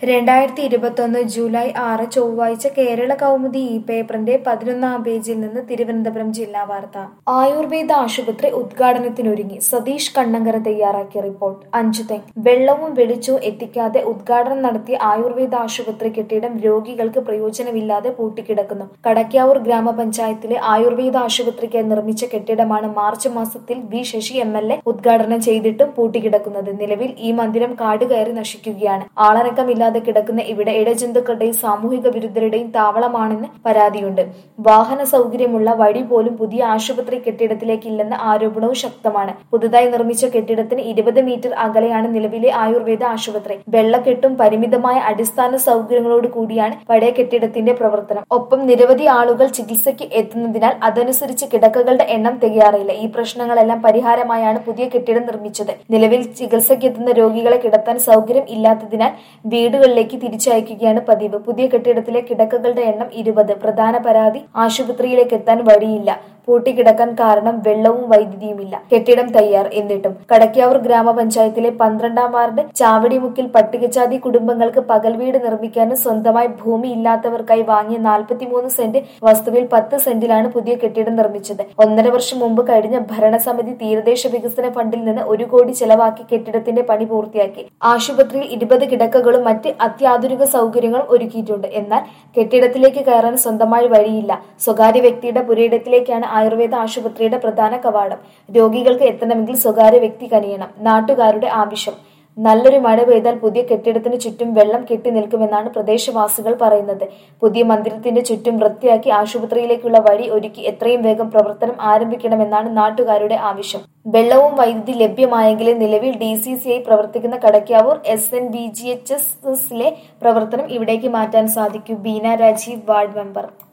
രണ്ടായിരത്തി ഇരുപത്തൊന്ന് ജൂലൈ ആറ് ചൊവ്വാഴ്ച കേരള കൗമുദി ഈ പേപ്പറിന്റെ പതിനൊന്നാം പേജിൽ നിന്ന് തിരുവനന്തപുരം ജില്ലാ വാർത്ത ആയുർവേദ ആശുപത്രി ഉദ്ഘാടനത്തിനൊരുങ്ങി സതീഷ് കണ്ണങ്കര തയ്യാറാക്കിയ റിപ്പോർട്ട് അഞ്ചുതെങ് വെള്ളവും വെളിച്ചവും എത്തിക്കാതെ ഉദ്ഘാടനം നടത്തിയ ആയുർവേദ ആശുപത്രി കെട്ടിടം രോഗികൾക്ക് പ്രയോജനമില്ലാതെ പൂട്ടിക്കിടക്കുന്നു കടക്കാവൂർ ഗ്രാമപഞ്ചായത്തിലെ ആയുർവേദ ആശുപത്രിക്കായി നിർമ്മിച്ച കെട്ടിടമാണ് മാർച്ച് മാസത്തിൽ V Sasi M L A ഉദ്ഘാടനം ചെയ്തിട്ടും പൂട്ടിക്കിടക്കുന്നത് നിലവിൽ ഈ മന്ദിരം കാടുകയറി നശിക്കുകയാണ് ആളനക്കമില്ലാതെ കിടക്കുന്ന ഇവിടെ ഇടജന്തുക്കളുടെയും സാമൂഹിക വിരുദ്ധരുടെയും താവളമാണെന്ന് പരാതിയുണ്ട് വാഹന സൗകര്യമുള്ള വഴി പോലും പുതിയ ആശുപത്രി കെട്ടിടത്തിലേക്കില്ലെന്ന ആരോപണവും ശക്തമാണ് പുതുതായി നിർമ്മിച്ച കെട്ടിടത്തിന് ഇരുപത് മീറ്റർ അകലെയാണ് നിലവിലെ ആയുർവേദ ആശുപത്രി വെള്ളക്കെട്ടും പരിമിതമായ അടിസ്ഥാന സൗകര്യങ്ങളോട് കൂടിയാണ് പഴയ കെട്ടിടത്തിന്റെ പ്രവർത്തനം ഒപ്പം നിരവധി ആളുകൾ ചികിത്സയ്ക്ക് എത്തുന്നതിനാൽ അതനുസരിച്ച് കിടക്കകളുടെ എണ്ണം തികയാറില്ല ഈ പ്രശ്നങ്ങളെല്ലാം പരിഹാരമായാണ് പുതിയ കെട്ടിടം നിർമ്മിച്ചത് നിലവിൽ ചികിത്സയ്ക്ക് എത്തുന്ന രോഗികളെ കിടത്താൻ സൗകര്യം ഇല്ലാത്തതിനാൽ വീടുകളിലേക്ക് തിരിച്ചയക്കുകയാണ് പതിവ് പുതിയ കെട്ടിടത്തിലെ കിടക്കകളുടെ എണ്ണം ഇരുപത് പ്രധാന പരാതി ആശുപത്രിയിലേക്ക് എത്താൻ വഴിയില്ല പൂട്ടിക്കിടക്കാൻ കാരണം വെള്ളവും വൈദ്യുതിയുമില്ല കെട്ടിടം തയ്യാർ എന്നിട്ടും കടക്കാവൂർ ഗ്രാമപഞ്ചായത്തിലെ പന്ത്രണ്ടാം വാർഡ് ചാവടിമുക്കിൽ പട്ടികജാതി കുടുംബങ്ങൾക്ക് പകൽ വീട് നിർമ്മിക്കാനും സ്വന്തമായി ഭൂമി ഇല്ലാത്തവർക്കായി വാങ്ങിയ നാൽപ്പത്തിമൂന്ന് സെന്റ് വസ്തുവിൽ പത്ത് സെന്റിലാണ് പുതിയ കെട്ടിടം നിർമ്മിച്ചത് ഒന്നര വർഷം മുമ്പ് കഴിഞ്ഞ ഭരണസമിതി തീരദേശ വികസന ഫണ്ടിൽ നിന്ന് ഒരു കോടി ചെലവാക്കി കെട്ടിടത്തിന്റെ പണി പൂർത്തിയാക്കി ആശുപത്രിയിൽ ഇരുപത് കിടക്കകളും മറ്റ് അത്യാധുനിക സൗകര്യങ്ങളും ഒരുക്കിയിട്ടുണ്ട് എന്നാൽ കെട്ടിടത്തിലേക്ക് കയറാൻ സ്വന്തമായി വഴിയില്ല സ്വകാര്യ വ്യക്തിയുടെ പുരയിടത്തിലേക്കാണ് ആയുർവേദ ആശുപത്രിയുടെ പ്രധാന കവാടം രോഗികൾക്ക് എത്തണമെങ്കിൽ സ്വകാര്യ വ്യക്തി കനിയണം നാട്ടുകാരുടെ ആവശ്യം നല്ലൊരു മഴ പെയ്താൽ പുതിയ കെട്ടിടത്തിന് ചുറ്റും വെള്ളം കെട്ടി നിൽക്കുമെന്നാണ് പ്രദേശവാസികൾ പറയുന്നത് പുതിയ മന്ദിരത്തിന്റെ ചുറ്റും വൃത്തിയാക്കി ആശുപത്രിയിലേക്കുള്ള വഴി ഒരുക്കി എത്രയും വേഗം പ്രവർത്തനം ആരംഭിക്കണമെന്നാണ് നാട്ടുകാരുടെ ആവശ്യം വെള്ളവും വൈദ്യുതി ലഭ്യമായെങ്കിലും നിലവിൽ ഡി സി സി ഐ പ്രവർത്തിക്കുന്ന Kadakkavoor S N B G H എസിലെ പ്രവർത്തനം ഇവിടേക്ക് മാറ്റാൻ സാധിക്കൂ ബീന രാജീവ് വാർഡ് മെമ്പർ